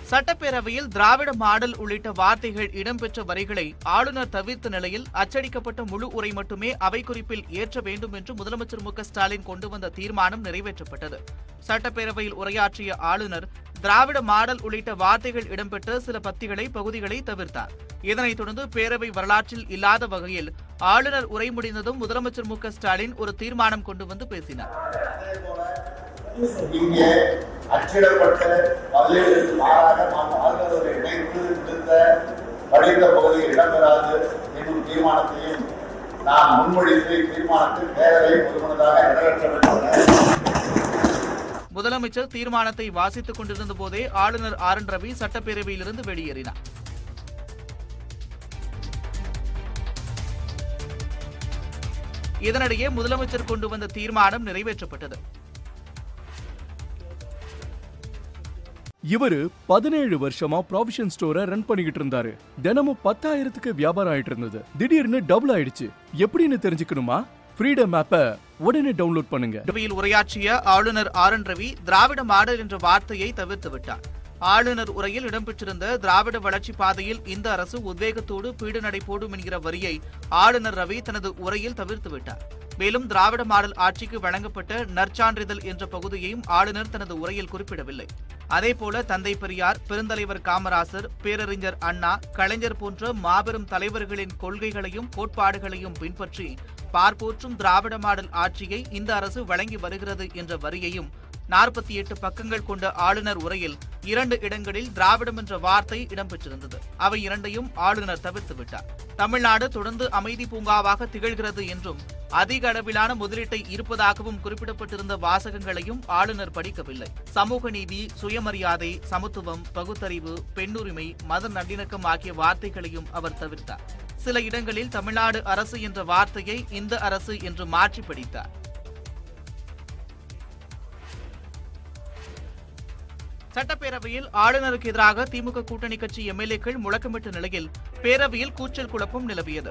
சட்டப்பேரவையில் திராவிட மாடல் உள்ளிட்ட வார்த்தைகள் இடம்பெற்ற வரிகளை ஆளுநர் தவிர்த்த நிலையில் அச்சடிக்கப்பட்ட முழு உரை மட்டுமே அவை குறிப்பில் ஏற்ற வேண்டும் என்று முதலமைச்சர் மு க ஸ்டாலின் கொண்டு வந்த தீர்மானம் நிறைவேற்றப்பட்டது சட்டப்பேரவையில் உரையாற்றிய ஆளுநர் திராவிட மாடல் உள்ளிட்ட வார்த்தைகள் இடம்பெற்ற சில பத்திகளை பகுதிகளை தவிர்த்தார் இதனைத் தொடர்ந்து பேரவை வரலாற்றில் இல்லாத வகையில் ஆளுநர் உரை முடிந்ததும் முதலமைச்சர் மு க ஸ்டாலின் ஒரு தீர்மானம் கொண்டு வந்து பேசினார் இங்கே அச்சிடப்பட்ட பதினேழுக்கு மாறாக நாம் ஆளுநரை இணைத்து விடுத்த படித்த பகுதியில் இடம்பெறாது என்னும் தீர்மானத்தையும் நான் முன்மொழிந்து தீர்மானத்தில் பேரவை முழுமனதாக நிறைவேற்றப்பட்டுள்ளன முதலமைச்சர் தீர்மானத்தை வாசித்துக் கொண்டிருந்த போதே ஆளுநர் ஆர் என் ரவி சட்டப்பேரவையிலிருந்து வெளியேறினார் இதனிடையே முதலமைச்சர் கொண்டு வந்த தீர்மானம் நிறைவேற்றப்பட்டது இவரு பதினேழு வருஷமா ப்ராவிஷன் ஸ்டோரை ரன் பண்ணிக்கிட்டு இருந்தாரு தினமும் பத்தாயிரத்துக்கு வியாபாரம் ஆயிட்டு இருந்தது திடீர்னு டபுள் ஆயிடுச்சு எப்படின்னு தெரிஞ்சுக்கணுமா ஃப்ரீடம் ஆப்பை உடனே டவுன்லோட் பண்ணுங்க சபையில் உரையாற்றிய ஆளுநர் R N Ravi Dravida model என்ற வார்த்தையை தவிர்த்து விட்டார் ஆளுநர் உரையில் இடம்பெற்றிருந்த திராவிட வளர்ச்சி பாதையில் இந்த அரசு உத்வேகத்தோடு பீடு நடை போடும் என்கிற வரியை ஆளுநர் ரவி தனது உரையில் தவிர்த்து விட்டார் மேலும் திராவிட மாடல் ஆட்சிக்கு வழங்கப்பட்ட நற்சான்றிதழ் என்ற பகுதியையும் ஆளுநர் தனது உரையில் குறிப்பிடவில்லை அதேபோல தந்தை பெரியார் பெருந்தலைவர் காமராசர் பேரறிஞர் அண்ணா கலைஞர் போன்ற மாபெரும் தலைவர்களின் கொள்கைகளையும் கோட்பாடுகளையும் பின்பற்றி பார்ப்போற்றும் திராவிட மாடல் ஆட்சியை இந்த அரசு வழங்கி வருகிறது என்ற வரியையும் நாற்பத்தி எட்டு பக்கங்கள் கொண்ட ஆளுநர் உரையில் இரண்டு இடங்களில் திராவிடம் என்ற வார்த்தை இடம்பெற்றிருந்தது அவை இரண்டையும் ஆளுநர் தவிர்த்து விட்டார் தமிழ்நாடு தொடர்ந்து அமைதி பூங்காவாக திகழ்கிறது என்றும் அதிக அளவிலான முதலீட்டை இருப்பதாகவும் குறிப்பிடப்பட்டிருந்த வாசகங்களையும் ஆளுநர் படிக்கவில்லை சமூக நீதி சுயமரியாதை சமத்துவம் பகுத்தறிவு பெண்ணுரிமை மத நல்லிணக்கம் ஆகிய வார்த்தைகளையும் அவர் தவிர்த்தார் சில இடங்களில் தமிழ்நாடு அரசு என்ற வார்த்தையை இந்த அரசு என்று மாற்றி படித்தார் சட்டப்பேரவையில் ஆளுநருக்கு எதிராக திமுக கூட்டணி கட்சி எம்எல்ஏக்கள் முழக்கமிட்ட நிலையில் பேரவையில் கூச்சல் குழப்பம் நிலவியது